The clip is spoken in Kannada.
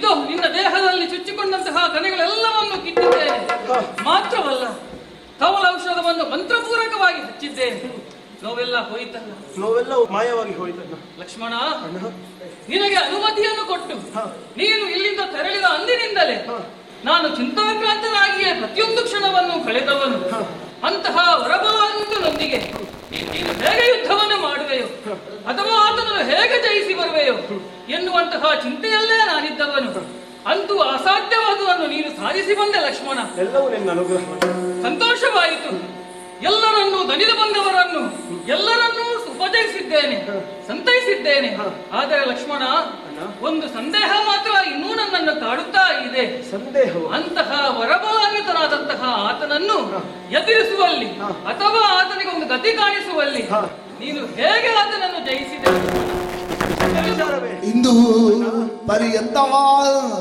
ಇಗೋ ನಿನ್ನ ದೇಹದಲ್ಲಿ ಚುಚ್ಚಿಕೊಂಡಂತಹ ಕನೆಗಳೆಲ್ಲವನ್ನು ಕಿತ್ತಿದ್ದೇನೆ ಮಾತ್ರವಲ್ಲ ಕವಲ ಔಷಧವನ್ನು ಮಂತ್ರಪೂರ್ವಕವಾಗಿ ಹಚ್ಚಿದ್ದೇನೆ ನೋವೆಲ್ಲ ಹೋಯಿತಲ್ಲ ನೋವೆಲ್ಲ ಮಾಯವಾಗಿ ಹೋಯ್ತಣ್ಣ ಲಕ್ಷ್ಮಣ ಅಣ್ಣ ನಿನಗೆ ಅನುಮತಿಯನ್ನು ಕೊಟ್ಟು ಹ. ನೀನು ಇಲ್ಲಿಂದ ತೆರಳಿದ ಅಂದಿನಿಂದಲೇ ಹ. ನಾನು ಚಿಂತಾಕ್ರಾಂತನಾಗಿಯೇ ಪ್ರತಿಯೊಂದು ಕ್ಷಣವನ್ನು ಕಳೆದವನು ಹ. ಅಂತಹ ವರಭಾಗಂತನೊಂದಿಗೆ ನೀನು ಹೇಗೆ ಯುದ್ಧವನ್ನು ಮಾಡುವೆಯೋ ಅಥವಾ ಆತನನ್ನು ಹೇಗೆ ಜಯಿಸಿ ಬರುವೆಯೋ ಎನ್ನುವಂತಹ ಚಿಂತೆಯಲ್ಲೇ ನಾನಿದ್ದವನು ಅಂತೂ ಅಸಾಧ್ಯವಾದುವನ್ನು ನೀನು ಸಾಧಿಸಿ ಬಂದೆ ಲಕ್ಷ್ಮಣ ಎಲ್ಲವೂ ನಿನ್ನ ಅನುಗ್ರಹ ಸಂತೋಷವಾಯಿತು ಎಲ್ಲರನ್ನೂ ದಣಿದು ಬಂದವರನ್ನು ಎಲ್ಲರನ್ನೂ ಉಪಜಯಿಸಿದ್ದೇನೆ ಸಂತೈಸಿದ್ದೇನೆ ಆದರೆ ಲಕ್ಷ್ಮಣ ಒಂದು ಸಂದೇಹ ಮಾತ್ರ ಇನ್ನೂ ನನ್ನನ್ನು ಕಾಡುತ್ತಾ ಇದೆ ಸಂದೇಹವು ಅಂತಹ ವರಬಲಾನ್ವಿತನಾದಂತಹ ಆತನನ್ನು ಎದುರಿಸುವಲ್ಲಿ ಅಥವಾ ಆತನಿಗೆ ಒಂದು ಗತಿ ಕಾಣಿಸುವಲ್ಲಿ ಹ. ನೀನು ಹೇಗೆ ಆತನನ್ನು ಜಯಿಸಿದೆ ವಿಚಾರವೇ ಇಂದು ಪರ್ಯಂತವಾ